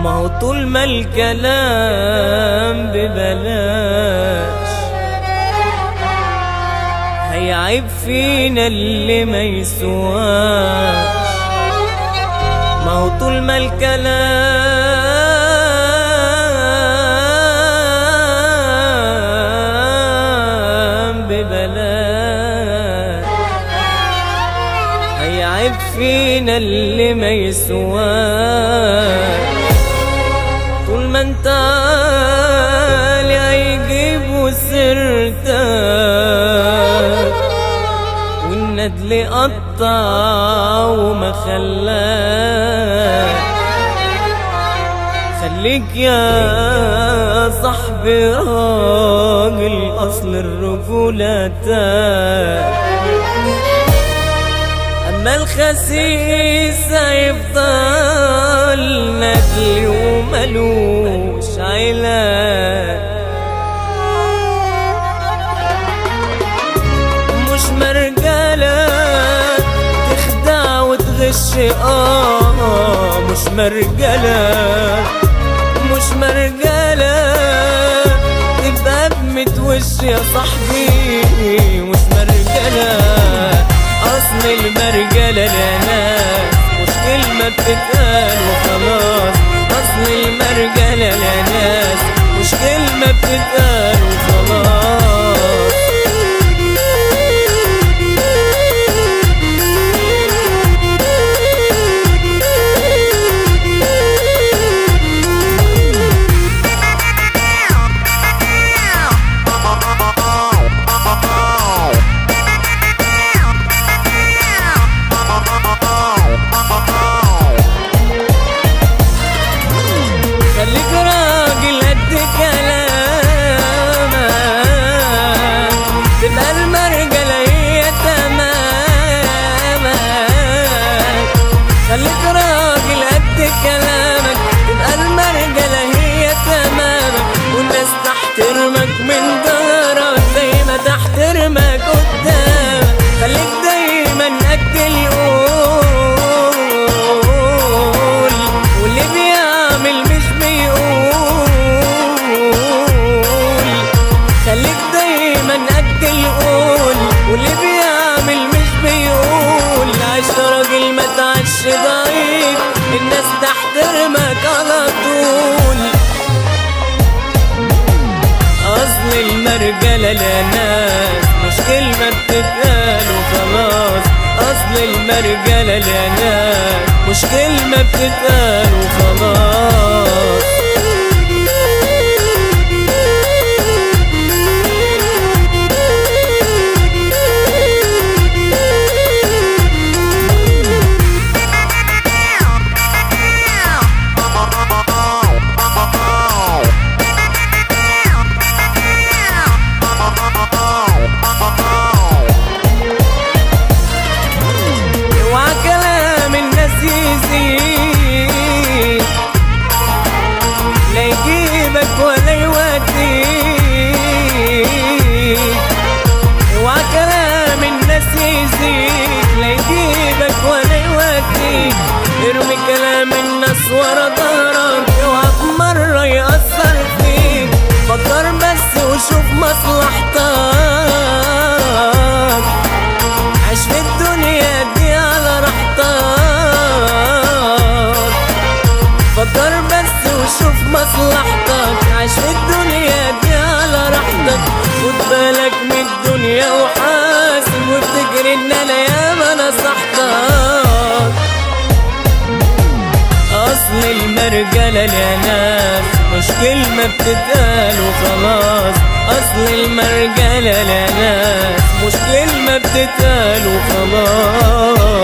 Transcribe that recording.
ما هو طول ما الكلام ببلاش هيعيب فينا اللي ما يسواش ما هو طول ما الكلام ببلاش هيعيب فينا اللي ما يسواش طول ما انت عالي هيجيبوا سيرتك والندل قطع وما خلاك خليك يا صاحبي راجل اصل الرجولة تاج اما الخسيس هيفضل ندل وملوش علاج مش مرجلة تخدع وتغش اه مش مرجلة مش مرجلة تبقى بمتوش يا صاحبي مش مرجلة أصل المرجلة لناس مش كلمة بتتقال وخلاص أصل المرجلة لناس مش كلمة بتتقال وخلاص خليك راجل قد كلامك تبقى المرجلة هي تمامك خليك راجل قد كلامك تبقى المرجلة هي تمامك والناس تحترمك من ظهرك زي ما تحترمك قدامك خليك دايما قد اليقول واللي بيعمل مش بيقول خليك دايما قد القول واللي بيعمل مش بيقول عيش راجل ما تعيش ضعيف الناس تحترمك على طول أصل المرجلة لناس مش كلمة بتتقال وخلاص أصل المرجلة لناس مش كلمة بتتقال وخلاص اوعى كلام الناس يزيد لا يجيبك ولا يوديك اوعى كلام الناس يزيد لا يجيبك ولا يوديك ارمي كلام الناس ورا ظهرك اوعى في مرة يأثر فيك فكر بس وشوف مصلحتك عيش في الدنيا دي على راحتك فكر بس وشوف مصلحتك عيش في الدنيا دي على راحتك خد بالك من الدنيا وحاسب وافتكر ان انا ياما نصحتك اصل المرجلة لناس مش كلمة بتتقال وخلاص اصل المرجلة لناس مش كلمة بتتقال وخلاص